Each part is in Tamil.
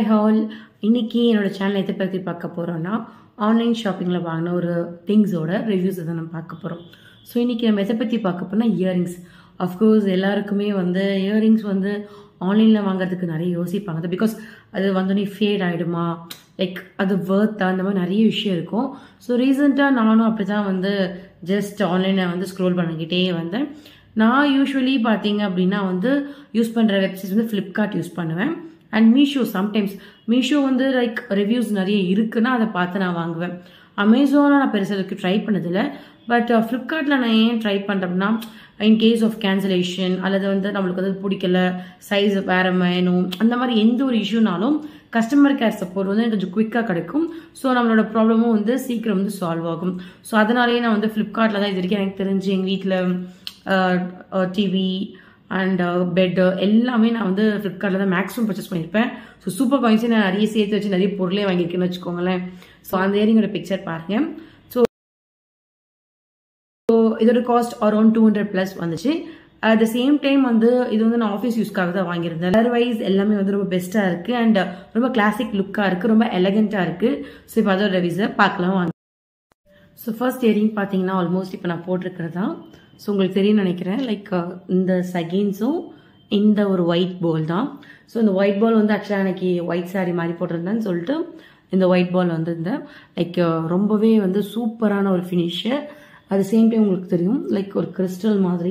ஹாய் ஹால் இன்னைக்கு என்னோட சேனல் எதை பற்றி பார்க்க போகிறோம்னா ஆன்லைன் ஷாப்பிங்கில் வாங்கின ஒரு திங்ஸோட ரிவ்யூஸ் தான் நம்ம பார்க்க போகிறோம் ஸோ இன்னைக்கு நம்ம எதை பற்றி பார்க்க போனால் இயரிங்ஸ் அஃப்கோர்ஸ் எல்லாருக்குமே வந்து இயரிங்ஸ் வந்து ஆன்லைனில் வாங்குறதுக்கு நிறைய யோசிப்பாங்க பிகாஸ் அது வந்தோடனே ஃபேட் ஆகிடுமா லைக் அது வேர்த்தா அந்த மாதிரி நிறைய விஷயம் இருக்கும் ஸோ ரீசெண்டாக நானும் அப்படி தான் வந்து ஜஸ்ட் ஆன்லைனில் வந்து ஸ்க்ரோல் பண்ணிக்கிட்டே வந்தேன் நான் யூஸ்வலி பார்த்தீங்க அப்படின்னா வந்து யூஸ் பண்ணுற வெப்சைட்ஸ் வந்து ஃப்ளிப்கார்ட் யூஸ் பண்ணுவேன் அண்ட் மீஷோ சம்டைம்ஸ் மீஷோ வந்து லைக் ரிவ்யூஸ் நிறைய இருக்குன்னா அதை பார்த்து நான் வாங்குவேன் அமேசானில் நான் பெருசாக இதுக்கு ட்ரை பண்ணதில்லை பட் ஃப்ளிப்கார்ட்டில் நான் ஏன் ட்ரை பண்ணுறேன்னா இன் கேஸ் ஆஃப் கேன்சலேஷன் அல்லது வந்து நம்மளுக்கு வந்து பிடிக்கல சைஸ் வேற வேணும் அந்த மாதிரி எந்த ஒரு இஷ்யூனாலும் கஸ்டமர் கேர் சப்போர்ட் வந்து எனக்கு கொஞ்சம் குயிக்காக கிடைக்கும் ஸோ நம்மளோட ப்ராப்ளமும் வந்து சீக்கிரம் வந்து சால்வ் ஆகும் ஸோ அதனாலேயே நான் வந்து ஃப்ளிப்கார்ட்டில் தான் இது வரைக்கும் எனக்கு தெரிஞ்சு எங்கள் வீட்டில் டிவி அண்ட் பெட்டு எல்லாமே நான் வந்து ஃப்ளிப்கார்ட்டில் தான் மேக்ஸிமம் பர்ச்சேஸ் பண்ணியிருப்பேன் ஸோ சூப்பர் காயின்ஸே நான் நிறைய சேர்த்து வச்சு நிறைய பொருளே வாங்கியிருக்கேன்னு வச்சுக்கோங்களேன் ஸோ அந்த இயரிங்கோட பிக்சர் பாருங்க ஸோ ஸோ இதோட cost around two hundred plus வந்துச்சு அட் த சேம் டைம் வந்து இது வந்து நான் ஆஃபீஸ் யூஸ்க்காக தான் வாங்கியிருந்தேன் கலர் வைஸ் எல்லாமே வந்து ரொம்ப பெஸ்ட்டாக இருக்குது அண்ட் ரொம்ப கிளாசிக் லுக்காக இருக்குது ரொம்ப எலகண்ட்டாக இருக்குது ஸோ இப்போ அதோட ரிவிஸை பார்க்கலாம் வாங்க ஸோ ஃபர்ஸ்ட் இயரிங் பார்த்தீங்கன்னா ஆல்மோஸ்ட் இப்போ நான் போட்டிருக்கிறது தான் ஸோ உங்களுக்கு தெரியும் நினைக்கிறேன் லைக் இந்த செகண்ட்ஸும் இந்த ஒரு ஒயிட் பால் தான் ஸோ இந்த ஒயிட் பால் வந்து ஆக்சுவலாக எனக்கு ஒயிட் சாரீ மாதிரி போட்டிருந்தேன்னு சொல்லிட்டு இந்த ஒயிட் பால் வந்து இந்த லைக் ரொம்பவே வந்து சூப்பரான ஒரு ஃபினிஷு அட் சேம் டைம் உங்களுக்கு தெரியும் லைக் ஒரு கிறிஸ்டல் மாதிரி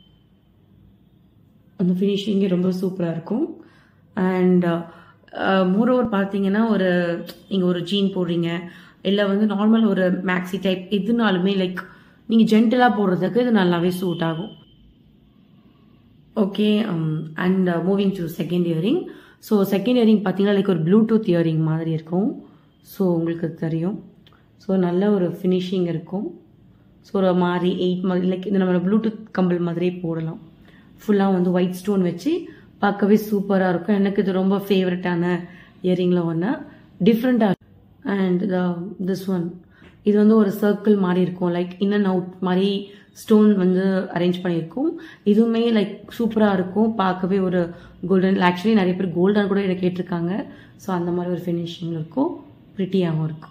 அந்த ஃபினிஷிங்கே ரொம்ப சூப்பராக இருக்கும் அண்ட் மோரோவர் பார்த்தீங்கன்னா ஒரு நீங்கள் ஒரு ஜீன் போடுறீங்க இல்லை வந்து நார்மல் ஒரு மேக்ஸி டைப் எதுனாலுமே லைக் நீங்கள் ஜென்டலாக போடுறதுக்கு இது நல்லாவே சூட் ஆகும் okay and moving to second earring so second earring பார்த்தீங்கன்னா லைக் ஒரு ப்ளூடூத் இயரிங் மாதிரி இருக்கும் ஸோ உங்களுக்கு தெரியும் ஸோ நல்ல ஒரு ஃபினிஷிங் இருக்கும் ஸோ ஒரு மாதிரி எயிட் மாதிரி லைக் இது நம்ம ப்ளூடூத் கம்பல் மாதிரியே போடலாம் ஃபுல்லாக வந்து ஒயிட் ஸ்டோன் வச்சு பார்க்கவே சூப்பராக இருக்கும் எனக்கு இது ரொம்ப ஃபேவரட்டான இயரிங்கில் ஒன்று டிஃப்ரெண்ட்டாக அண்ட் திஸ் ஒன் இது வந்து ஒரு சர்க்கிள் மாதிரி இருக்கும் லைக் இன் அண்ட் அவுட் மாதிரி ஸ்டோன் வந்து அரேஞ்ச் பண்ணியிருக்கும் இதுவுமே லைக் சூப்பராக இருக்கும் பார்க்கவே ஒரு கோல்டன் ஆக்சுவலி நிறைய பேர் கோல்டன் கூட இதை கேட்டிருக்காங்க ஸோ அந்த மாதிரி ஒரு ஃபினிஷிங் இருக்கும் ப்ரிட்டியாகவும் இருக்கும்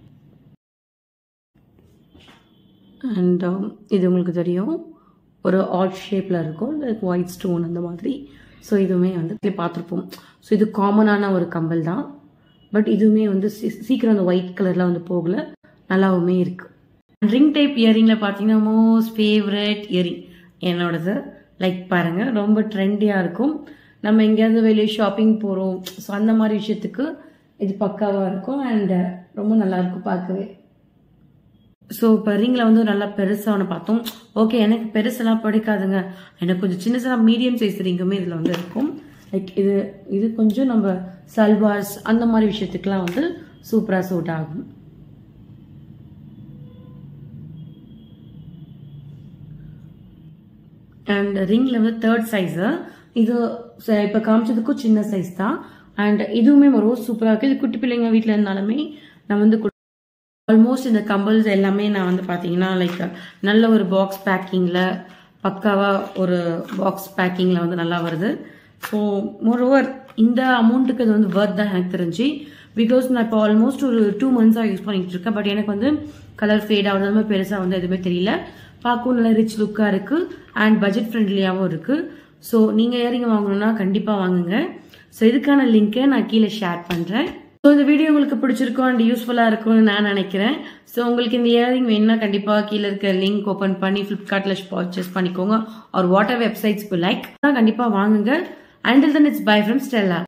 அண்ட் இது உங்களுக்கு தெரியும் ஒரு ஆட் ஷேப்பில் இருக்கும் லைக் ஒயிட் ஸ்டோன் அந்த மாதிரி ஸோ இதுவுமே வந்து பார்த்துருப்போம் ஸோ இது காமனான ஒரு கம்பல் தான் பட் இதுவுமே வந்து சீக்கிரம் அந்த ஒயிட் கலரில் வந்து போகல நல்லாவுமே இருக்கு ரிங் டைப் இயரிங்கில் பார்த்தீங்கன்னா மோஸ்ட் ஃபேவரட் இயரிங் என்னோடது லைக் பாருங்கள் ரொம்ப ட்ரெண்டியாக இருக்கும் நம்ம எங்கேயாவது வெளியே ஷாப்பிங் போகிறோம் ஸோ அந்த மாதிரி விஷயத்துக்கு இது பக்காவாக இருக்கும் அண்ட் ரொம்ப நல்லாயிருக்கும் பார்க்கவே ஸோ இப்போ ரிங்கில் வந்து நல்லா பெருசாக ஒன்று பார்த்தோம் ஓகே எனக்கு பெருசெல்லாம் பிடிக்காதுங்க எனக்கு கொஞ்சம் சின்ன சின்ன மீடியம் சைஸ் ரிங்குமே இதில் வந்து இருக்கும் லைக் இது இது கொஞ்சம் நம்ம சல்வார்ஸ் அந்த மாதிரி விஷயத்துக்குலாம் வந்து சூப்பராக சூட் ஆகும் அண்ட் ரிங்கில் வந்து தேர்ட் சைஸு இது இப்போ காமிச்சதுக்கும் சின்ன சைஸ் தான் அண்ட் இதுவுமே ரொம்ப சூப்பராக இருக்குது இது குட்டி பிள்ளைங்க வீட்டில் இருந்தாலுமே நான் வந்து ஆல்மோஸ்ட் இந்த கம்பல்ஸ் எல்லாமே நான் வந்து பார்த்தீங்கன்னா லைக் நல்ல ஒரு பாக்ஸ் பேக்கிங்கில் பக்காவாக ஒரு பாக்ஸ் பேக்கிங்கில் வந்து நல்லா வருது ஸோ மோரோவர் இந்த அமௌண்ட்டுக்கு இது வந்து ஒர்த் தான் எனக்கு தெரிஞ்சு பிகாஸ் நான் இப்போ ஆல்மோஸ்ட் ஒரு டூ மந்த்ஸாக யூஸ் பண்ணிட்டு இருக்கேன் பட் எனக்கு வந்து கலர் ஃபேட் ஆகுது மாதிரி பெருசாக வந்து எதுவுமே தெரியல பார்க்கவும் நல்ல ரிச் லுக்காக இருக்குது அண்ட் பட்ஜெட் ஃப்ரெண்ட்லியாகவும் இருக்குது ஸோ நீங்கள் இயரிங் வாங்கணும்னா கண்டிப்பாக வாங்குங்க ஸோ இதுக்கான லிங்க்கை நான் கீழே ஷேர் பண்ணுறேன் ஸோ இந்த வீடியோ உங்களுக்கு பிடிச்சிருக்கும் அண்ட் யூஸ்ஃபுல்லாக இருக்கும்னு நான் நினைக்கிறேன் ஸோ உங்களுக்கு இந்த இயரிங் வேணும்னா கண்டிப்பாக கீழே இருக்க லிங்க் ஓப்பன் பண்ணி ஃப்ளிப்கார்ட்டில் பர்ச்சேஸ் பண்ணிக்கோங்க ஒரு வாட்டர் வெப்சைட்ஸ்க்கு லைக் தான் கண்டிப்பாக வாங்குங்க until then it's bye from Stella